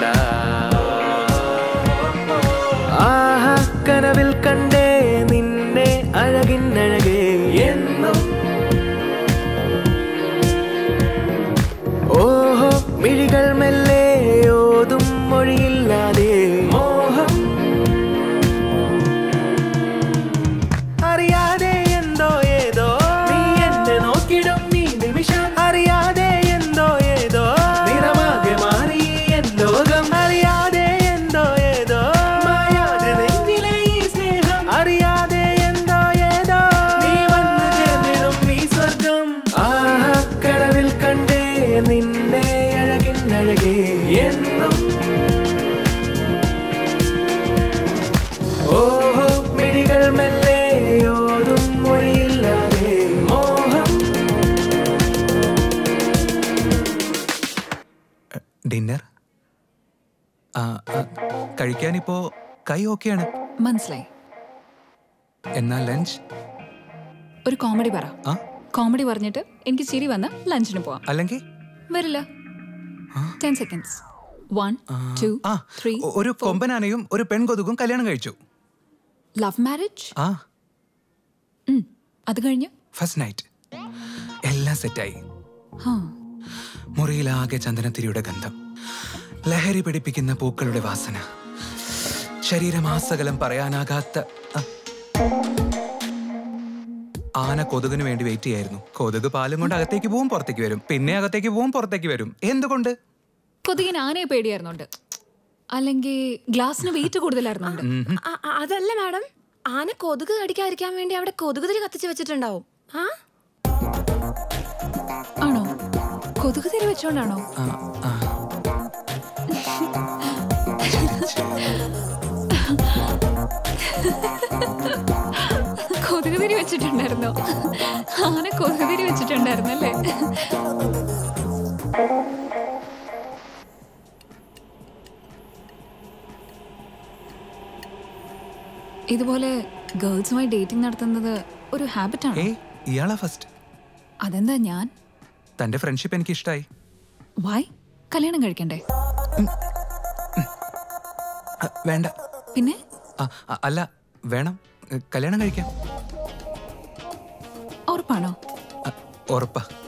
ആഹാ കനവിൽ കണ്ടേ നിന്നെ അഴകിന്നഴകേ എന്നും ഓഹോ മിഴികൾ മെല്ലെ ഓതും മൊഴിയില്ലാതെ മോഹം അറിയാതെ എന്തോ ഏതോ നീ എന്നെ നോക്കിടും നീ നിമിഷം അറിയാതെ എന്തോ ഏതോ നിറമാകെ മാറി എൻ ലോകം അറിയാതെ എന്തോ ഏതോ മായാതെ നെഞ്ചിലെ ഈ സ്നേഹം അറിയാതെ എന്തോ ഏതോ നീ വന്നു ചേർന്നിടും ഈ സ്വർഗം ആഹാ കടവിൽ കണ്ടേ നിന്നെ അഴകിന്നഴകേ എന്നും ഓഹോ മിഴികൾ മെല്ലെ ഓടും മൊഴിയില്ലാതെ മോഹം ഡിന്നർ ആ ആ, കഴിക്കാനിപ്പോ കൈ ഓക്കെയാണ് മനസ്സിലായി എന്നാൽ ലഞ്ച് ഒരു കോമഡി പറ ആ കോമഡി പറഞ്ഞിട്ട് എനിക്ക് ചിരി വന്ന് ലഞ്ചിന് പോവാം അല്ലെങ്കിൽ വരില്ല ten seconds one two ah three ഒ- ഒരു കൊമ്പനാനയും ഒരു പെൺകൊതുകും കല്യാണം കഴിച്ചു ലവ് മാരേജ് ആ അത് കഴിഞ്ഞ് ഫസ്റ്റ് നൈറ്റ് എല്ലാം സെറ്റായി ഹാ മുറിയിലാകെ ചന്ദനത്തിരിയുടെ ഗന്ധം ലഹരി പിടിപ്പിക്കുന്ന പൂക്കളുടെ വാസന ശരീരമാസകലം പറയാനാകാത്ത ആ. ആന കൊതുകിന് വേണ്ടി വെയിറ്റ് ചെയ്യായിരുന്നു കൊതുക് പാലും കൊണ്ട് അകത്തേക്ക് പോവും പുറത്തേക്ക് വരും പിന്നെ അകത്തേക്ക് പോവും പുറത്തേക്ക് വരും എന്തുകൊണ്ട് കൊതുകിന് ആനയെ പേടിയായിരുന്നുണ്ട് അല്ലെങ്കിൽ ഗ്ലാസിന് വെയിറ്റ് കൂടുതലായിരുന്നുണ്ട് അ- അ- അതല്ല മാഡം ആന കൊതുക് കടിക്കാതിരിക്കാൻ വേണ്ടി അവിടെ കൊതുക് തിരി കത്തിച്ച് വെച്ചിട്ടുണ്ടാവും ആ ആണോ കൊതുക് തിരി വെച്ചോണ്ടാണോ ആ, ആ. കൊതുക് തിരി വെച്ചിട്ടുണ്ടായിരുന്നോ ആന കൊതുക് തിരി വെച്ചിട്ടുണ്ടായിരുന്നല്ലേ ഇതുപോലെ ഗേൾസുമായി ഡേറ്റിംഗ് നടത്തുന്നത് ഒരു ഹാബിറ്റാണ് ഏയ് ഇയാളാ ഫസ്റ്റ് അതെന്താ ഞാൻ തന്റെ ഫ്രണ്ട്ഷിപ്പ് എനിക്ക് ഇഷ്ടായി വായ് കല്യാണം കഴിക്കണ്ടേ ആ, വേണ്ട പിന്നെ ആ, ആ, അല്ല വേണം കല്യാണം കഴിക്കാം ഉറപ്പാണോ ആ, ഉറപ്പാ